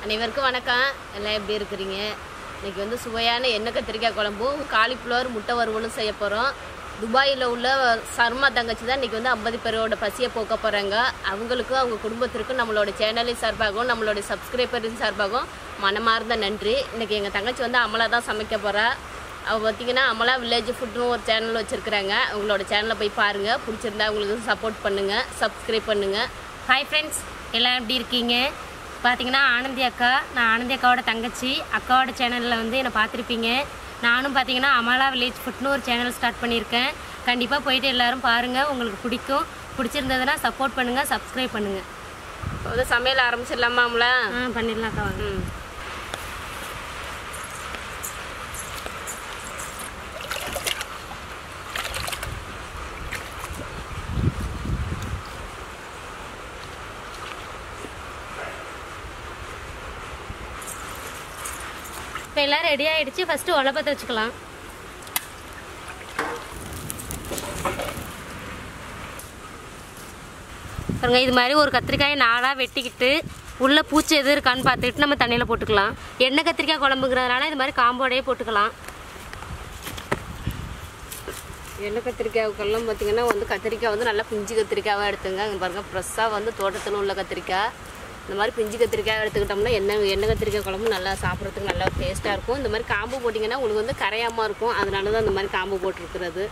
அனைவருக்கும் வணக்கம் எல்லாம் எப்படி இருக்கிறீங்க இன்னைக்கு வந்து சுவையான எண்ணெய் கத்திரிக்காய் குழம்பும் காலிஃப்ளவர் முட்டை வறுவலும் செய்ய போகிறோம் துபாயில் உள்ள சர்மா தங்கச்சி தான் இன்னைக்கு வந்து ஐம்பது பேரோட பசியை போக்க போகிறாங்க அவங்களுக்கும் அவங்க குடும்பத்திற்கும் நம்மளோட சேனலின் சார்பாகவும் நம்மளோட சப்ஸ்கிரைபரின் சார்பாகவும் மனமார்ந்த நன்றி இன்னைக்கு எங்கள் தங்கச்சி வந்து அமலா தான் சமைக்க போகிறா அவள் பார்த்தீங்கன்னா அமலா வில்லேஜ் ஃபுட்னு ஒரு சேனல் வச்சுருக்குறாங்க அவங்களோட சேனலை போய் பாருங்கள் பிடிச்சிருந்தா அவங்களுக்கு சப்போர்ட் பண்ணுங்கள் சப்ஸ்கிரைப் பண்ணுங்கள் ஹாய் ஃப்ரெண்ட்ஸ் எல்லாம் எப்படி இருக்கீங்க பார்த்தீங்கன்னா ஆனந்தி அக்கா நான் ஆனந்தி அக்காவோட தங்கச்சி அக்காவோட சேனலில் வந்து என்னை பார்த்துருப்பீங்க நானும் பார்த்தீங்கன்னா அமலா வில்லேஜ் ஃபுட்னு ஒரு சேனல் ஸ்டார்ட் பண்ணியிருக்கேன் கண்டிப்பாக போயிட்டு எல்லாரும் பாருங்கள் உங்களுக்கு பிடிக்கும் பிடிச்சிருந்ததுன்னா சப்போர்ட் பண்ணுங்கள் சப்ஸ்கிரைப் பண்ணுங்கள் இப்போ வந்து சமையல் ஆரம்பிச்சிடலாமா அமலா ஆ பண்ணிடலாம் அக்கா வாங்க ம் இப்போ எல்லாம் ரெடி ஆகிடுச்சு ஃபஸ்ட்டு உழப்பத்தை வச்சுக்கலாம் பாருங்க இது மாதிரி ஒரு கத்திரிக்காயை நாளாக வெட்டிக்கிட்டு உள்ளே பூச்சி எது இருக்கான்னு பார்த்துக்கிட்டு நம்ம தண்ணியில் போட்டுக்கலாம் எண்ணெய் கத்திரிக்காய் குழம்புங்கிறதுனால இது மாதிரி காம்போடையே போட்டுக்கலாம் எண்ணெய் கத்திரிக்காய்க்கெல்லாம் பார்த்தீங்கன்னா வந்து கத்திரிக்காய் வந்து நல்லா பிஞ்சு கத்திரிக்காவாக எடுத்துங்க அங்கே பாருங்க ஃப்ரெஷ்ஷாக வந்து தோட்டத்தில் உள்ள கத்திரிக்காய் இந்த மாதிரி பிஞ்சு கத்திரிக்காய் எடுத்துக்கிட்டோம்னா எண்ணெய் எண்ணெய் கத்திரிக்காய் குழம்பு நல்லா சாப்பிட்றதுக்கு நல்லா டேஸ்ட்டாக இருக்கும் இந்த மாதிரி காம்பு போட்டிங்கன்னா உங்களுக்கு வந்து கரையாமல் இருக்கும் அதனால தான் இந்த மாதிரி காம்பு போட்டிருக்கிறது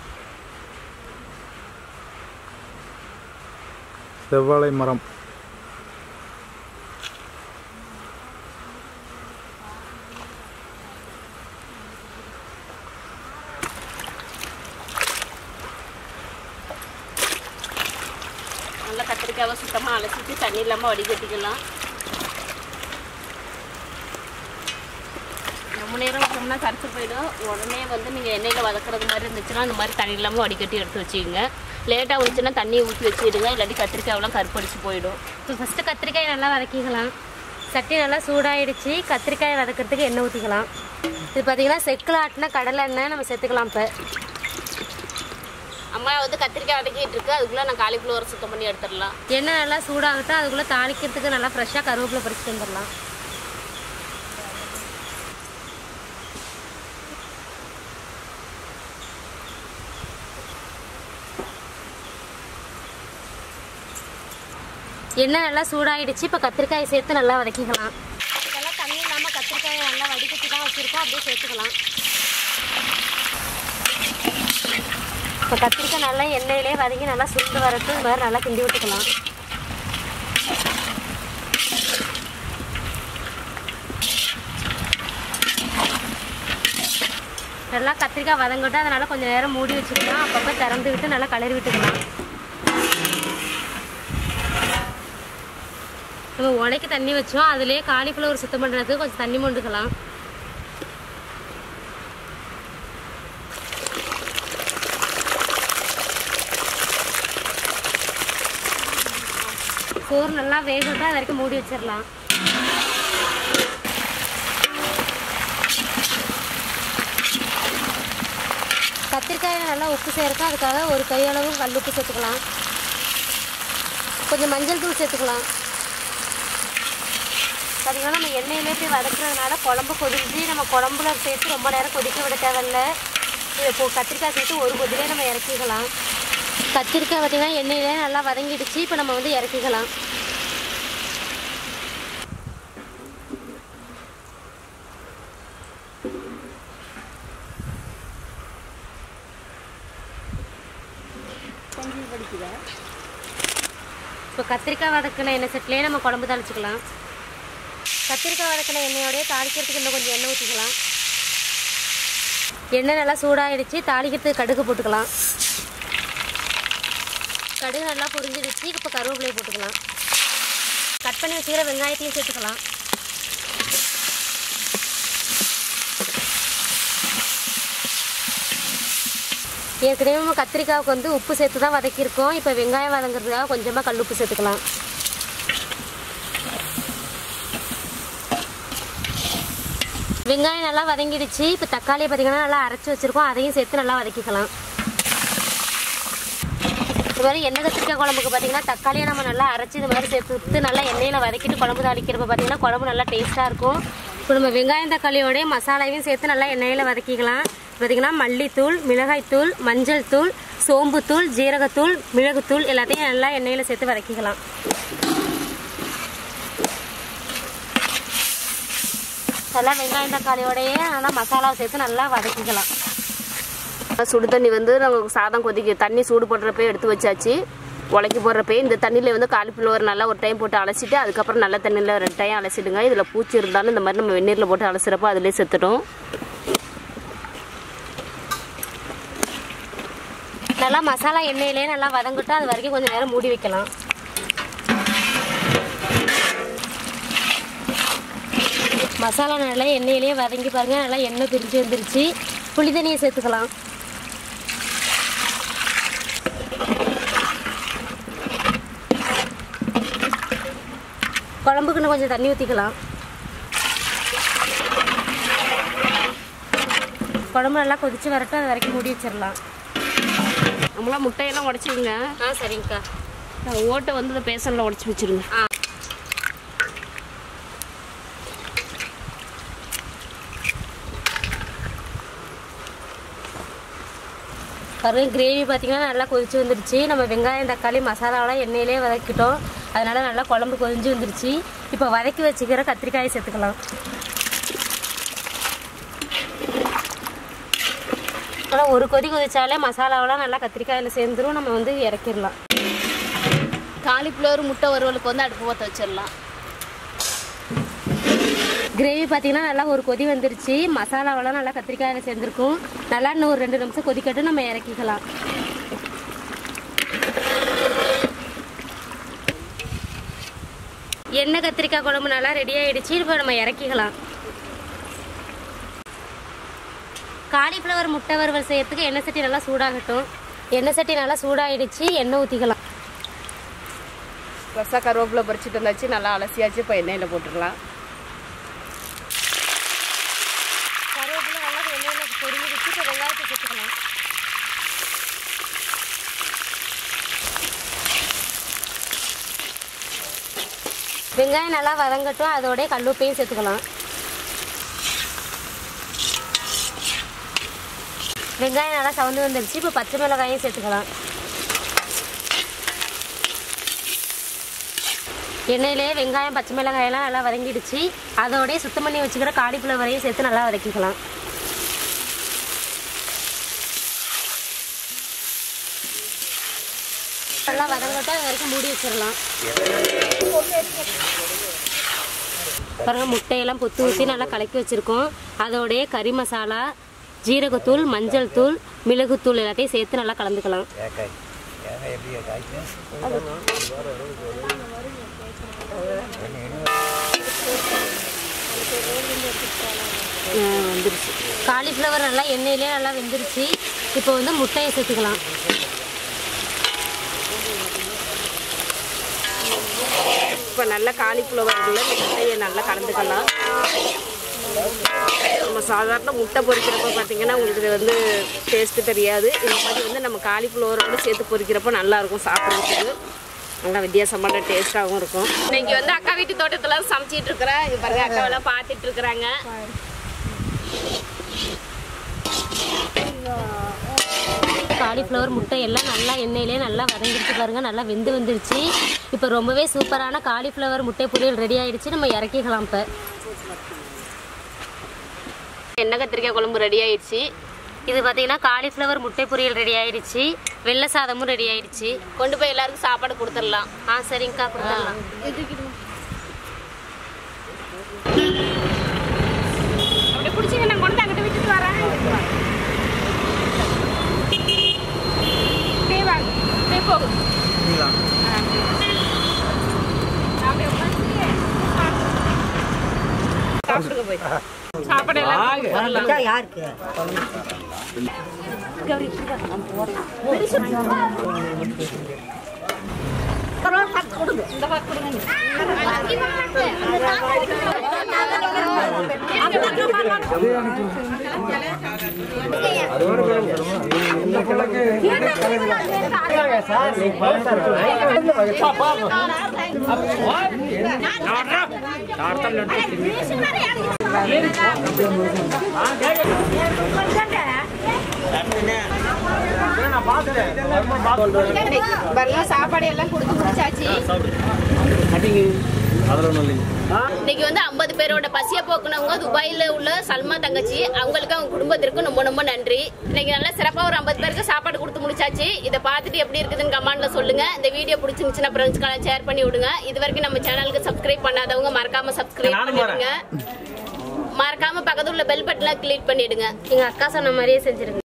செவ்வாழை மரம் நல்லா கத்திரிக்காவை சுத்தமாக அலசிட்டு தண்ணி இல்லாமல் வடிகட்டிக்கலாம் ரொம்ப நேரம் வச்சோம்னா கரைச்சி போயிடும் உடனே வந்து நீங்கள் எண்ணெயில் வதக்குறது மாதிரி இருந்துச்சுன்னா இந்த மாதிரி தண்ணி இல்லாமல் வடிகட்டி எடுத்து வச்சுக்கோங்க லேட்டாக வந்துச்சுன்னா தண்ணி ஊற்றி வச்சுடுங்க இல்லாட்டி கத்திரிக்காயெல்லாம் கருப்படிச்சு போயிடும் இப்போ ஃபஸ்ட்டு கத்திரிக்காய் நல்லா வதக்கிக்கலாம் சட்டி நல்லா சூடாயிடுச்சு கத்திரிக்காய் வதக்கிறதுக்கு எண்ணெய் ஊற்றிக்கலாம் இது பார்த்தீங்கன்னா செக்கில் ஆட்டின கடலை எண்ணெய் நம்ம சேர்த்துக்கலாம் இப்போ அம்மா வந்து கத்திரிக்காய் வதக்கிட்டு இருக்கு அதுக்குள்ளே நான் காலிஃப்ளவர் சுத்தம் பண்ணி எடுத்துடலாம் எண்ணெய் நல்லா சூடாகட்டும் அதுக்குள்ளே தாளிக்கிறதுக்கு நல்லா ஃப்ரெஷ்ஷாக கருவேப்பிலை பறிச்சுட்டு வந்துடலாம் எண்ணெய் நல்லா சூடாயிடுச்சு இப்போ கத்திரிக்காயை சேர்த்து நல்லா வதக்கிக்கலாம் இதெல்லாம் தண்ணி இல்லாமல் கத்திரிக்காயை நல்லா வடிகட்டி தான் வச்சுருக்கோம் அப்படியே சேர்த்துக்கலாம் இப்போ கத்திரிக்காய் நல்லா எண்ணெயிலே வதங்கி நல்லா சுண்டு வரட்டும் இந்த மாதிரி நல்லா கிண்டி விட்டுக்கலாம் நல்லா கத்திரிக்காய் வதங்கட்டும் அதனால் கொஞ்சம் நேரம் மூடி வச்சுக்கலாம் அப்பப்போ திறந்து விட்டு நல்லா கலரி விட்டுக்கலாம் நம்ம உடைக்கு தண்ணி வச்சோம் அதுலேயே காலிஃப்ளவர் சுத்தம் பண்ணுறதுக்கு கொஞ்சம் தண்ணி மொண்டுக்கலாம் சோறு நல்லா வேகட்டும் அது வரைக்கும் மூடி வச்சிடலாம் கத்திரிக்காயில் நல்லா உப்பு சேர்க்கும் அதுக்காக ஒரு கையளவு கல் உப்பு சேர்த்துக்கலாம் கொஞ்சம் மஞ்சள் தூள் சேர்த்துக்கலாம் பார்த்தீங்கன்னா நம்ம எண்ணெயிலே போய் வதக்குறதுனால குழம்பு கொதிஞ்சு நம்ம குழம்புல சேர்த்து ரொம்ப நேரம் கொதிக்க விட தேவையில்ல இது இப்போ கத்திரிக்காய் சேர்த்து ஒரு கொதிலே நம்ம இறக்கிக்கலாம் கத்திரிக்காய் பார்த்தீங்கன்னா எண்ணெயிலே நல்லா வதங்கிடுச்சு இப்போ நம்ம வந்து இறக்கிக்கலாம் இப்போ கத்திரிக்காய் வதக்கின எண்ணெய் செட்லேயே நம்ம குழம்பு தாளிச்சுக்கலாம் கத்திரிக்காய் வதக்கின எண்ணெயோடய தாளிக்கிறதுக்கு இன்னும் கொஞ்சம் எண்ணெய் ஊற்றிக்கலாம் எண்ணெய் நல்லா சூடாயிடுச்சு தாளிக்கிறதுக்கு கடுகு போட்டுக்கலாம் கடுகு நல்லா பொரிஞ்சிடுச்சு இப்போ கருவேப்பிலையை போட்டுக்கலாம் கட் பண்ணி வச்சுக்கிற வெங்காயத்தையும் சேர்த்துக்கலாம் ஏற்கனவே நம்ம கத்திரிக்காவுக்கு வந்து உப்பு சேர்த்து தான் வதக்கியிருக்கோம் இப்போ வெங்காயம் வதங்குறதுக்காக கொஞ்சமாக கல் உப்பு சேர்த்துக்கலாம் வெங்காயம் நல்லா வதங்கிடுச்சு இப்போ தக்காளியை பார்த்தீங்கன்னா நல்லா அரைச்சி வச்சுருக்கோம் அதையும் சேர்த்து நல்லா வதக்கிக்கலாம் இது மாதிரி எண்ணெய் கத்திரிக்காய் குழம்புக்கு பார்த்தீங்கன்னா தக்காளியை நம்ம நல்லா அரைச்சி இது மாதிரி சேர்த்து நல்லா எண்ணெயில் வதக்கிட்டு குழம்பு தாளிக்கிறப்ப பார்த்தீங்கன்னா குழம்பு நல்லா டேஸ்ட்டாக இருக்கும் இப்போ நம்ம வெங்காயம் தக்காளியோடய மசாலாவையும் சேர்த்து நல்லா எண்ணெயில் வதக்கிக்கலாம் பார்த்தீங்கன்னா மல்லித்தூள் மிளகாய்த்தூள் மஞ்சள் தூள் சோம்புத்தூள் ஜீரகத்தூள் மிளகுத்தூள் எல்லாத்தையும் நல்லா எண்ணெயில் சேர்த்து வதக்கிக்கலாம் நல்லா வெங்காயம் தக்காளியோடயே நல்லா மசாலாவை சேர்த்து நல்லா வதக்கிக்கலாம் சுடு தண்ணி வந்து நம்ம சாதம் கொதிக்க தண்ணி சூடு போடுறப்பே எடுத்து வச்சாச்சு உலக்கி போடுறப்பே இந்த தண்ணியில் வந்து காலிஃப்ளவர் நல்லா ஒரு டைம் போட்டு அலசிட்டு அதுக்கப்புறம் நல்ல தண்ணியில் ரெண்டு டைம் அலசிடுங்க இதில் பூச்சி இருந்தாலும் இந்த மாதிரி நம்ம வெந்நீரில் போட்டு அலசுறப்போ அதிலே செத்துடும் நல்லா மசாலா எண்ணெயிலே நல்லா வதங்கிட்டு அது வரைக்கும் கொஞ்சம் நேரம் மூடி வைக்கலாம் மசாலா நல்லா எண்ணெயிலேயே வதங்கி பாருங்க நல்லா எண்ணெய் பிரிஞ்சு வந்துருச்சு புளி தண்ணியை சேர்த்துக்கலாம் குழம்புக்குன்னு கொஞ்சம் தண்ணி ஊற்றிக்கலாம் குழம்பு நல்லா கொதிச்சு வரட்டும் அது வரைக்கும் மூடி வச்சிடலாம் நம்மளாம் முட்டையெல்லாம் உடச்சிடுங்க ஆ சரிங்கக்கா ஓட்டை வந்து இந்த பேசனில் உடச்சி வச்சிருங்க ஆ பாருங்க கிரேவி பார்த்தீங்கன்னா நல்லா கொதிச்சு வந்துருச்சு நம்ம வெங்காயம் தக்காளி மசாலாவெல்லாம் எண்ணெயிலே வதக்கிட்டோம் அதனால நல்லா குழம்பு கொதிஞ்சு வந்துருச்சு இப்போ வதக்கி வச்சுக்கிற கத்திரிக்காயை சேர்த்துக்கலாம் ஆனால் ஒரு கொதி கொதிச்சாலே மசாலாவெல்லாம் நல்லா கத்திரிக்காயில் சேர்ந்துரும் நம்ம வந்து இறக்கிடலாம் காலிஃப்ளவர் முட்டை வறுவலுக்கு வந்து அடுப்பு பற்ற வச்சிடலாம் கிரேவி பார்த்தீங்கன்னா நல்லா ஒரு கொதி வந்துருச்சு மசாலாவெல்லாம் நல்லா கத்திரிக்காயில் சேர்ந்துருக்கும் நல்லா இன்னும் ஒரு ரெண்டு நிமிஷம் கொதிக்கட்டு நம்ம இறக்கிக்கலாம் எண்ணெய் கத்திரிக்காய் குழம்பு நல்லா ரெடி ஆயிடுச்சு இப்போ நம்ம இறக்கிக்கலாம் காலிஃப்ளவர் முட்டை வறுவல் செய்யறதுக்கு எண்ணெய் சட்டி நல்லா சூடாகட்டும் எண்ணெய் சட்டி நல்லா சூடாயிடுச்சு எண்ணெய் ஊற்றிக்கலாம் ரசா கருவேப்பிலை பறிச்சுட்டு வந்தாச்சு நல்லா அலசியாச்சு இப்போ எண்ணெயில் போட்டுடலாம் கருவேப்பிலை நல்லா எண்ணெயில் பொரிஞ்சிடுச்சு இப்போ வெங்காயத்தை சேர்த்துக்கலாம் வெங்காயம் நல்லா வதங்கட்டும் அதோடய கல்லுப்பையும் சேர்த்துக்கலாம் வெங்காயம் நல்லா சவந்து வந்துருச்சு இப்போ பச்சை மிளகாயும் சேர்த்துக்கலாம் எண்ணெயிலே வெங்காயம் பச்சை மிளகாயெல்லாம் நல்லா வதங்கிடுச்சு அதோடய சுத்தம் பண்ணி வச்சுக்கிற காலிஃப்ளவரையும் சேர்த்து நல்லா வதக்கிக்கலாம் நல்லா வதங்கட்டும் அது வரைக்கும் மூடி வச்சிடலாம் பாருங்க முட்டையெல்லாம் பொத்து ஊற்றி நல்லா கலக்கி வச்சுருக்கோம் அதோடைய கறி மசாலா ஜீரகத்தூள் மஞ்சள் தூள் மிளகுத்தூள் எல்லாத்தையும் சேர்த்து நல்லா கலந்துக்கலாம் வந்துருச்சு காலிஃப்ளவர் நல்லா எண்ணெயிலே நல்லா வெந்துருச்சு இப்போ வந்து முட்டையை சேர்த்துக்கலாம் இப்போ நல்ல காலிஃப்ளவரில் முட்டையை நல்லா கலந்துக்கலாம் நம்ம சாதாரண முட்டை பொரிக்கிறப்ப பார்த்தீங்கன்னா உங்களுக்கு இது வந்து டேஸ்ட்டு தெரியாது இந்த மாதிரி வந்து நம்ம காலிஃப்ளவரோட சேர்த்து பொரிக்கிறப்ப நல்லா இருக்கும் சாப்பிட்றதுக்கு நல்லா வித்தியாசமான டேஸ்ட்டாகவும் இருக்கும் இன்னைக்கு வந்து அக்கா வீட்டு தோட்டத்தில் சமைச்சிட்டு இருக்கிறேன் இது பாருங்க அக்காவெல்லாம் பார்த்துட்டு இருக்கிறாங்க காலிஃப்ளவர் முட்டை எல்லாம் நல்லா எண்ணெயிலே நல்லா வதங்கிடுச்சு பாருங்க நல்லா வெந்து வந்துருச்சு இப்போ ரொம்பவே சூப்பரான காலிஃப்ளவர் முட்டை பொரியல் ரெடி ஆயிடுச்சு நம்ம இறக்கிக்கலாம் இப்போ எண்ணெய் கத்திரிக்காய் குழம்பு ரெடி ஆயிடுச்சு இது பார்த்தீங்கன்னா காலிஃப்ளவர் முட்டை பொரியல் ரெடி ஆயிடுச்சு வெள்ளை சாதமும் ரெடி ஆயிடுச்சு கொண்டு போய் எல்லாருக்கும் சாப்பாடு கொடுத்துடலாம் ஆ சரிங்கக்கா கொடுத்துடலாம் அப்படி பிடிச்சிங்க நான் கொண்டு அங்கிட்ட விட்டுட்டு வரேன் அப்படியே வாங்க அப்படியே போகும் அப்படியே உட்காந்து சாப்பிடுங்க போய் சாப்பாடு எல்லாம் யாருக்கு வரலாம் சாப்பாடு எல்லாம் கொடுத்து முடிச்சாச்சு இன்னைக்கு வந்து ஐம்பது பேரோட பசிய போக்குனவங்க துபாயில உள்ள சல்மா தங்கச்சி அவங்களுக்கு அவங்க குடும்பத்திற்கும் ரொம்ப ரொம்ப நன்றி இன்னைக்கு நல்லா சிறப்பா ஒரு ஐம்பது பேருக்கு சாப்பாடு கொடுத்து முடிச்சாச்சு இதை பார்த்துட்டு எப்படி இருக்குதுன்னு கமெண்ட்ல சொல்லுங்க இந்த வீடியோ பிடிச்சிருந்துச்சுன்னா ஃப்ரெண்ட்ஸ்க்கெல்லாம் ஷேர் பண்ணி விடுங்க இது வரைக்கும் நம்ம சேனலுக்கு சப்ஸ்கிரைப் பண்ணாதவங்க மறக்காம சப்ஸ்கிரைப் பண்ணிடுங்க மறக்காம பக்கத்துல உள்ள பெல் பட்டனை கிளிக் பண்ணிடுங்க எங்கள் அக்கா சொன்ன மாதிரியே செஞ்சுருங்க